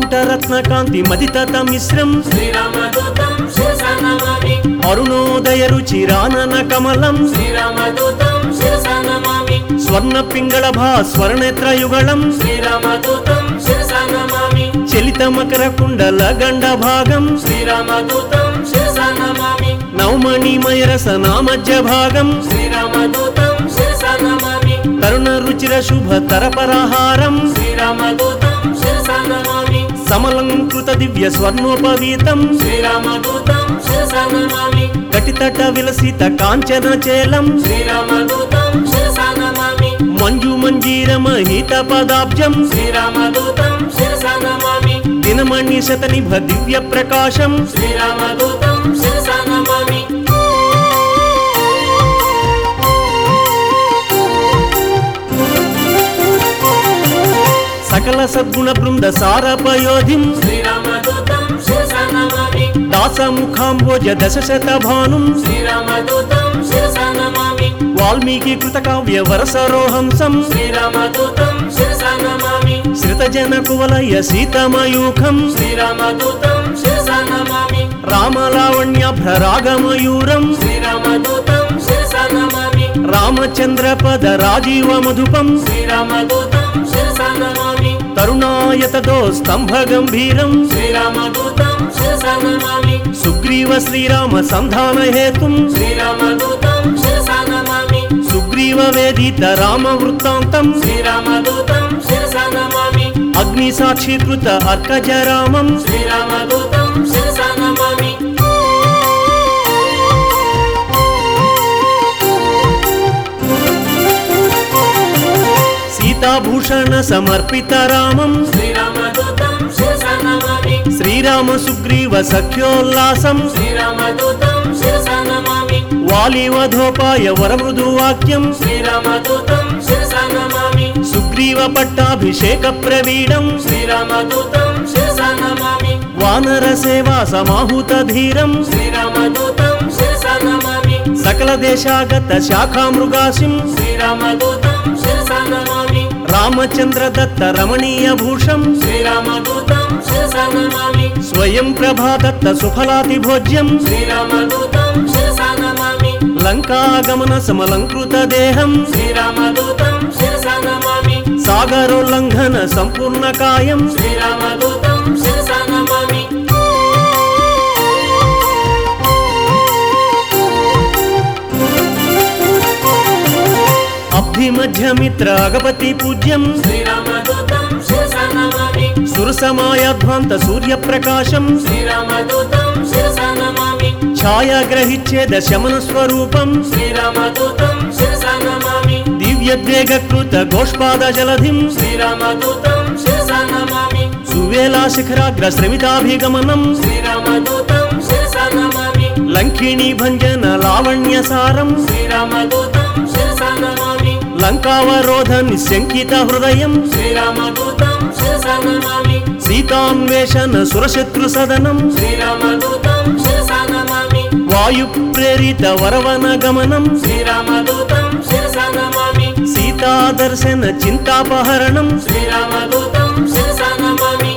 మకుటరత్నకాంతి మదితత మిశ్రం శ్రీరామదూతం శిరసా నమామి అరుణోదయ రుచిరానన కమలం శ్రీరామదూతం శిరసా నమామి స్వర్ణ పింగళ భాస్వరనేత్రయుగళం శ్రీరామదూతం శిరసా నమామి చలిత మకర కుండల గండ భాగం శ్రీరామదూతం శిరసా నమామి నవమణిమయ రసనామజ్య భాగం శ్రీరామదూతం శిరసా నమామి తరుణ రుచిర శుభ తరపరహారం శ్రీరామదూతం శిరసా నమామి సమలంకృత దివ్య స్వర్ణోపవీతం శ్రీరామదూతం శిరసా నమామి కటితట విలసిత కాంచన చేలం శ్రీరామదూతం శిరసా నమామి మంజు మంజీర మహిత పదాబ్జం శ్రీరామదూతం శిరసా నమామి దినమణి శతనిభ దివ్య ప్రకాశం శ్రీరామదూతం శిరసా నమామి సకల సద్గుణ బృంద సారపయోధిం శ్రీరామదూతం శిరసా నమామి దాసముఖాంబోజ దశ శత భానుం శ్రీరామదూతం శిరసా నమామి వాల్మీకి కృత కావ్య వరసరోహంసం శ్రీరామదూతం శిరసా నమామి శ్రితజన కువలయ సీతమయూఖం శ్రీరామదూతం శిరసా నమామి రామలావణ్యాభ్రరాగమయూరం శ్రీరామదూతం శిరసా నమామి రామచంద్ర పద రాజీవ మధుపం శ్రీరామదూతం శిరసా నమామి తరుణాయతదో స్తంభ గంభీరం శ్రీరామదూతం శిరసా నమామి సుగ్రీవ శ్రీరామ సంధాన హేతుం శ్రీరామదూతం శిరసా నమామి సుగ్రీవ వేదిత రామ వృత్తాంతం శ్రీరామదూతం శిరసా నమామి అగ్ని సాక్షీకృత అర్కజ రామం శ్రీరామదూతం శిరసా నమామి సీతాభూషణ సమర్పిత రామం శ్రీరామదూతం శిరసా నమామి శ్రీరామ సుగ్రీవ సఖ్యోల్లాసం శ్రీరామదూతం శిరసా నమామి వాలివధోపాయ వరమృదు వాక్యం శ్రీరామదూతం శిరసా నమామి సుగ్రీవ పట్టాభిషేక ప్రవీణం శ్రీరామదూతం శిరసా నమామి వానర సేవా సమాహూత ధీరం శ్రీరామదూతం శిరసా నమామి సకల దేశాగత శాఖామృగాసిం శ్రీరామదూతం శిరసా నమామి రామచంద్ర దత్త రమణీయ భూషం శ్రీరామదూతం శిరసా నమామి స్వయం ప్రభాదత్త సుఫలాతి భోజ్యం శ్రీరామదూతం శిరసా నమామి లంకాగమన సమలంకృత దేహం శ్రీరామదూతం శిరసా నమామి సాగరోల్లంఘన సంపూర్ణ కాయం శ్రీరామదూతం శిరసా నమామి అబ్ధిమధ్యమిత్ర అగపతి పూజ్యం శ్రీరామదూతం శిరసా నమామి సురసమాయాధ్వాంత సూర్యప్రకాశం శ్రీరామదూతం శిరసా నమామి ఛాయాగ్రహిచ్ఛేద శమన స్వరూపం శ్రీరామదూతం శిరసా నమామి దివ్యద్వేగకృత గోష్పాద జలధిం శ్రీరామదూతం శిరసా నమామి సువేలా శిఖరాగ్ర శ్రమితాభిగమనం శ్రీరామదూతం శిరసా నమామి లంకిణీ భంజన లావణ్య సారం శ్రీరామదూతం శిరసా నమామి లంకావరోధ నిశంకిత హృదయం శ్రీరామదూతం శిరసా నమామి సీతాన్వేషణ సురశత్రు సదనం శ్రీరామదూతం శిరసా నమామి వాయు ప్రేరిత వరవన గమనం శ్రీరామదూతం శిరసా నమామి సీతా దర్శన చింతాపహరణం శ్రీరామదూతం శిరసా నమామి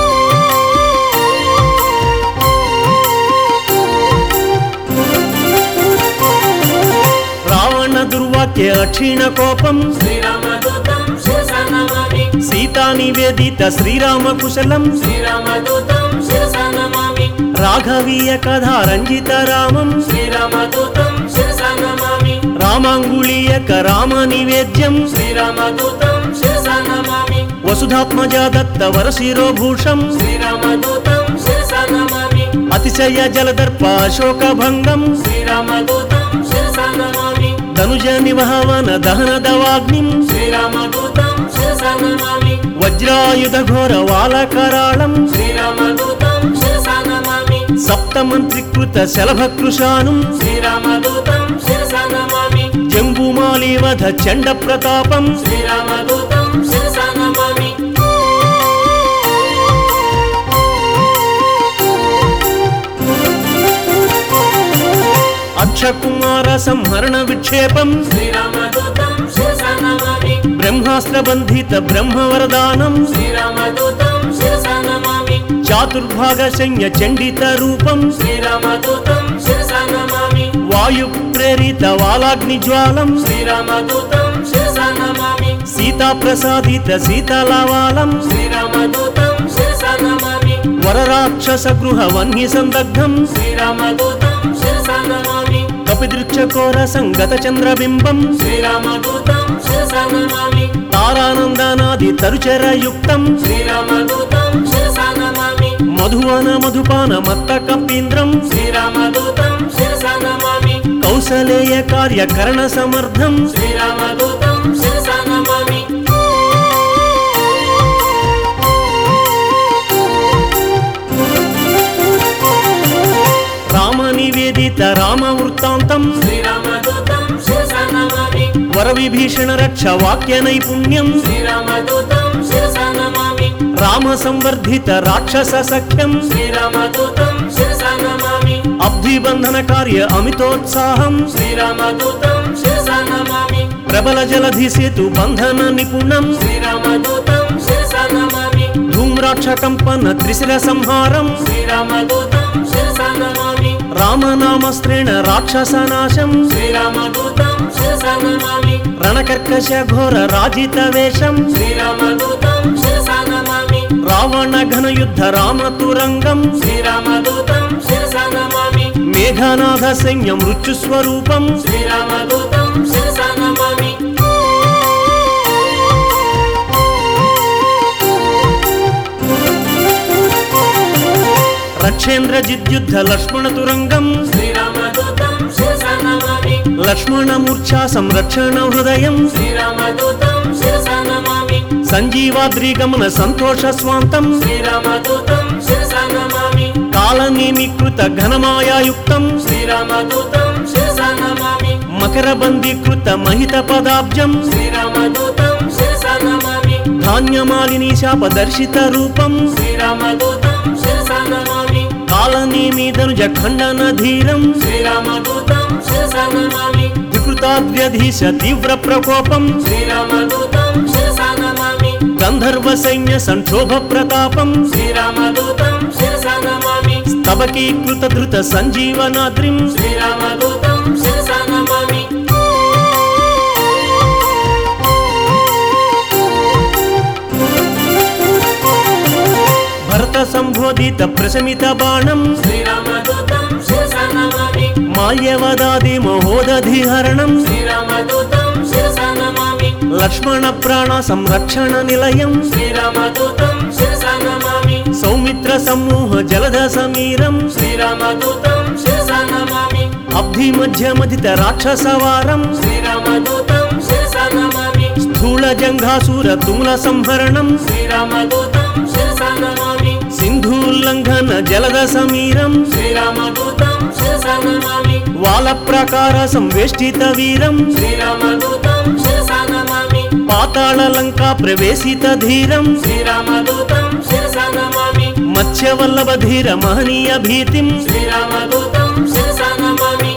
రావణ దుర్వాక్య అక్షీణ కోపం శ్రీరామదూతం శిరసా నమామి సీతా నివేదిత శ్రీరామ కుశలం శ్రీరామదూతం శిరసా నమామి రాఘవీయ కథా రంజిత రామం శ్రీరామదూతం శిరసా నమామి రామాంగుళీయక రామ నివేద్యం శ్రీరామదూతం శిరసా నమామి వసుధాత్మజ దత్త వరశిరోభూషం శ్రీరామదూతం శిరసా నమామి అతిశయ జలదర్ప అశోక భంగం శ్రీరామదూతం శిరసా నమామి ధనుజ నివహవన దహన దవాగ్నిం శ్రీరామదూతం శిరసా నమామి వజ్రాయుధ ఘోర వాలకరాళం శ్రీరామదూతం శిరసా నమామి సప్తమంత్రికృత శలభకృశానం శ్రీరామదూతం శిరసా నమామి జంబుమాలీవధ చండ ప్రతాపం శ్రీరామదూతం శిరసా నమామి అక్షకుమార సంహరణ విక్షేపం శ్రీరామదూతం శిరసా నమామి బ్రహ్మాస్త్ర బంధిత బ్రహ్మవరదానం శ్రీరామదూతం శిరసా నమామి చాతుర్భాగ సైన్య చండిత రూపం శ్రీరామదూతం శిరసా నమామి వాయు ప్రేరిత వాలాగ్ని జ్వాలం శ్రీరామదూతం శిరసా నమామి సీతా ప్రసాదిత శీతలవాలం శ్రీరామదూతం శిరసా నమామి వరరాక్షస గృహ వన్య సందగ్ధం శ్రీరామదూతం శిరసా నమామి కపిదృక్షకోర సంగత చంద్రబింబం శ్రీరామదూతం శిరసా నమామి తారానందనాది తరుచరయుక్తం శ్రీరామదూతం శిరసా నమామి మధువన మధుపాన మత్త కపీంద్రం శ్రీరామదూతం శిరసా నమామి కౌసలేయ కార్యకరణ సమర్థం శ్రీరామదూతం శిరసా నమామి రామ నివేదిత రామ వృత్తాంతం శ్రీరామదూతం శిరసా నమామి వర విభీషణ రక్ష వాక్య నైపుణ్యం శ్రీరామదూతం శిరసా నమామి రామ సంవర్ధిత రాక్షస సఖ్యం శ్రీరామదూతం శిరసా నమామి అబ్ధిబంధన కార్య అమితోత్సాహం శ్రీరామదూతం శిరసా నమామి ప్రబల జలధి సేతు బంధన నిపుణం శ్రీరామదూతం శిరసా నమామి ధూమ్రాక్ష కంపన త్రిశిర సంహారం శ్రీరామదూతం శిరసా నమామి రామనామస్త్రేణ రాక్షస నాశం శ్రీరామదూతం శిరసా నమామి రణకర్కశ ఘోర రాజిత వేషం శ్రీరామదూతం శిరసా నమామి రావణ ఘన యుద్ధ రామతురంగం శ్రీరామదూతం శిరసా నమామి మేఘనాథ సైన్య మృత్యుస్వరూపం శ్రీరామదూతం శిరసా నమామి రక్షేంద్ర జిద్యుద్ధ లక్ష్మణ తురంగం శ్రీరామదూతం శిరసా నమామి లక్ష్మణ మూర్ఛా సంరక్షణ హృదయం శ్రీరామదూతం శిరసా నమామి సంజీవాద్రి గమన సంతోష స్వాంతం శ్రీరామదూతం శిరసా నమామి కాలనేమికృత ఘనమాయాయుక్తం శ్రీరామదూతం శిరసా నమామి మకర బందీకృత మహిత పదాబ్జం శ్రీరామదూతం శిరసా నమామి ధాన్యమాలిని శాపదర్శిత రూపం శ్రీరామదూతం శిరసా నమామి కాలనేమిదనుజ ఖండన ధీరం శ్రీరామదూతం శిరసా నమామి వికృతాద్వ్యధీశ తీవ్ర ప్రకోపం శ్రీరామదూతం శిరసా నమామి గంధర్వ సైన్య సంక్షోభ ప్రతాపం శ్రీరామదూతం శిరసా నమామి స్తబకీకృత ధృత సంజీవనాద్రిం శ్రీరామదూతం శిరసా నమామి భరత సంబోధిత ప్రశమిత బాణం శ్రీరామదూతం శిరసా నమామి మాల్యవదాది మహోదధిహరణం శ్రీరామదూతం శిరసా నమామి లక్ష్మణ ప్రాణ సంరక్షణ నిలయం శ్రీరామదూతం శిరసా నమామి సౌమిత్ర సమూహ జలధ సమీరం శ్రీరామదూతం శిరసా నమామి అబ్ధి మధ్యమధిత రాక్షసవారం శ్రీరామదూతం శిరసా నమామి స్థూల జంఘాసుర తుముల సంహరణం శ్రీరామదూతం శిరసా నమామి సింధూల్లంఘన జలద సమీరం శ్రీరామదూతం శిరసా నమామి వాల ప్రకార సంవేష్టిత వీరం శ్రీరామదూతం శిరసా నమామి పాతాళ లంకా ప్రవేశిత ధీరం శ్రీరామదూతం శిరసా నమామి మత్స్యవల్లభ ధీర మహనీయ భీతిం శ్రీరామదూతం శిరసా నమామి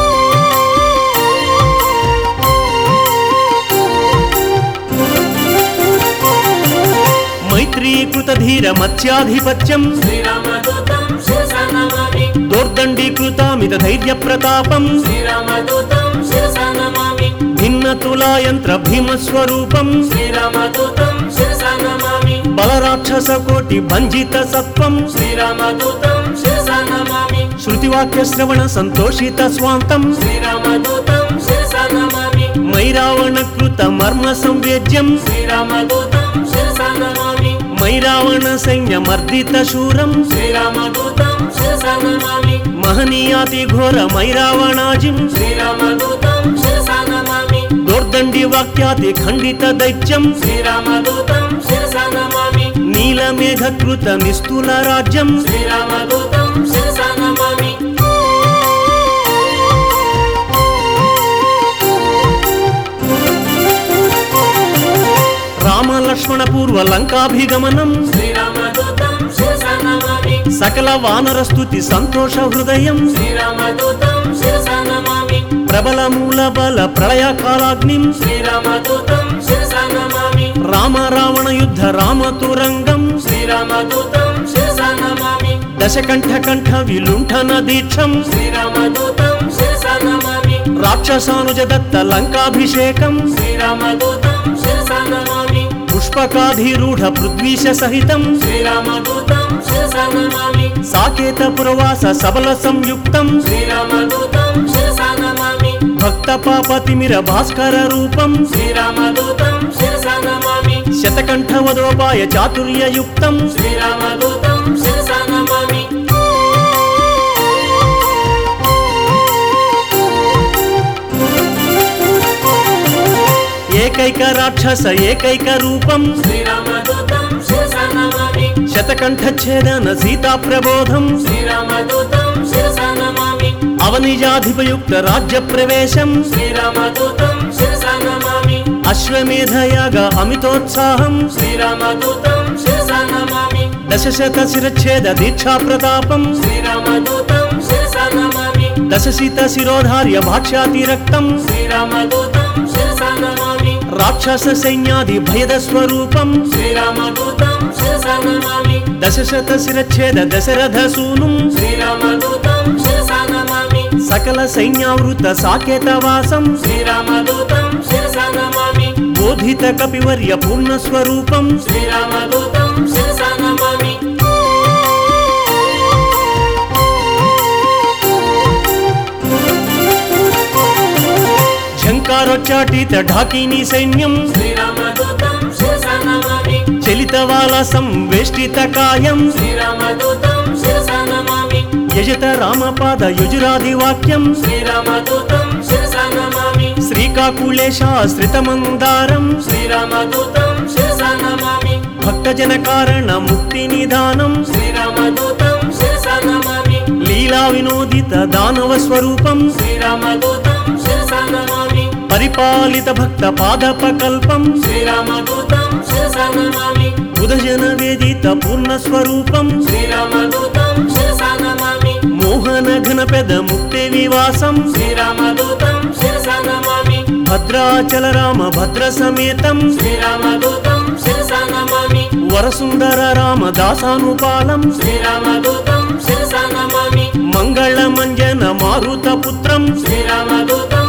మైత్రీకృత ధీర మత్స్యాధిపత్యం శ్రీరామదూతం శిరసా నమామి దోర్దండీకృతామిత ధైర్య ప్రతాపం శ్రీరామదూతం శిరసా నమామి భిన్న తులాయంత్ర భీమస్వరూపం శ్రీరామదూతం శిరసా నమామి బలరాక్షస కోటి భంజిత సత్వం శ్రీరామదూతం శిరసా నమామి శృతివాక్య శ్రవణ సంతోషిత స్వాంతం శ్రీరామదూతం శిరసా నమామి మైరావణ కృత మర్మ సంవేద్యం శ్రీరామదూతం శిరసా నమామి మైరావణ సైన్య మర్దిత శూరం శ్రీరామదూతం శిరసా నమామి మహనీయాతి ఘోర మైరావణాజిం శ్రీరామదూతం శిరసా నమామి దోర్దండి వాక్యాతి ఖండిత దైత్యం శ్రీరామదూతం శిరసా నమామి నీలమేఘకృత నిస్తుల రాజ్యం శ్రీరామదూతం శిరసా నమామి రామ లక్ష్మణ పూర్వ లంకాభిగమనం శ్రీరామదూతం శిరసా నమామి సకల వానర స్తుతి సంతోష హృదయం శ్రీరామదూతం శిరసా నమామి ప్రబల మూల బల ప్రళయ కాలాగ్నిం శ్రీరామదూతం శిరసా నమామి రామ రావణ యుద్ధ రామతురంగం శ్రీరామదూతం శిరసా నమామి దశకంఠ కంఠ విలుంఠన దీక్షం శ్రీరామదూతం శిరసా నమామి రాక్షసానుజ దత్త లంకాభిషేకం శ్రీరామదూతం శిరసా నమామి పుష్పకాధిరూఢ పృథ్వీశ సహితం శ్రీరామదూతం శిరసా నమామి సాకేత పురవాస సబల సంయుక్తం శ్రీరామదూతం శిరసా నమామి భక్త పాపతిమిర భాస్కర రూపం శ్రీరామదూతం శిరసా నమామి శతకంఠవదోపాయ చాతుర్యయుక్తం శ్రీరామదూతం శిరసా నమామి ఏకైక రాక్షస ఏకైక రూపం శ్రీరామదూతం శిరసా నమామి శతకంఠ ఛేదన సీతా ప్రబోధం శ్రీరామదూతం శిరసా నమామి అవనిజాధిపయుక్త రాజ్య ప్రవేశం శ్రీరామదూతం శిరసా నమామి అశ్వమేధయాగ అమితోత్సాహం శ్రీరామదూతం శిరసా నమామి దశశత శిరచ్ఛేద దీక్షా ప్రతాపం శ్రీరామదూతం శిరసా నమామి దశశీత శిరోధార్య భాష్యాతిరక్తం శ్రీరామదూతం శిరసా నమామి రాక్షస సైన్యాది భయద స్వరూపం శ్రీరామదూతం శిరసా నమామి దశశత శిరచ్ఛేద దశరథ సూనుం శ్రీరామదూతం శిరసా నమామి సకల సైన్యావృత సాకేతవాసం శ్రీరామదూతం శిరసా నమామి బోధిత కపివర్య పూర్ణ స్వరూపం శ్రీరామదూతం శిరసా నమామి ఝంకారొచ్చాటిత ఢాకినీ సైన్యం శ్రీరామదూతం శిరసా నమామి చలితవాలసం వేష్టిత కాయం శ్రీరామదూతం శిరసా నమామి యజత రామపాద యుజురాది వాక్యం శ్రీరామదూతం శిరసా నమామి శ్రీకాకుళేశాశ్రితమందారం శ్రీరామదూతం శిరసా నమామి భక్తజన కారణ ముక్తి నిదానం శ్రీరామదూతం శిరసా నమామి లీలా వినోదిత దానవ స్వరూపం శ్రీరామదూతం శిరసా నమామి పరిపాలిత భక్త పాదపకల్పం శ్రీరామదూతం శిరసా నమామి బుధజన వేదిత పూర్ణ స్వరూపం శ్రీరామదూతం శిరసా నమామి మోహన ఘన పెద ముక్తి వివాసం శ్రీరామదూతం శిరసా నమామి భద్రాచల రామ భద్ర సమేతం శ్రీరామదూతం శిరసా నమామి వరసుందర రామ దాసానుపాలం శ్రీరామదూతం శిరసా నమామి మంగళ మంజన మారుత పుత్రం శ్రీరామదూతం